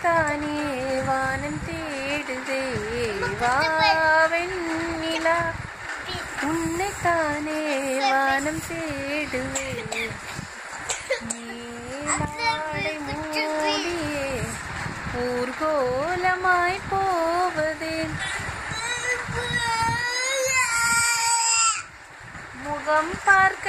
உன்னைத்தானே வானம் தேடுதே வாவெண்ணிலா உன்னைத்தானே வானம் தேடுவே மேலாடை மூடியே ஊர்கோலமாய் போவதேன் முகம் பார்க்க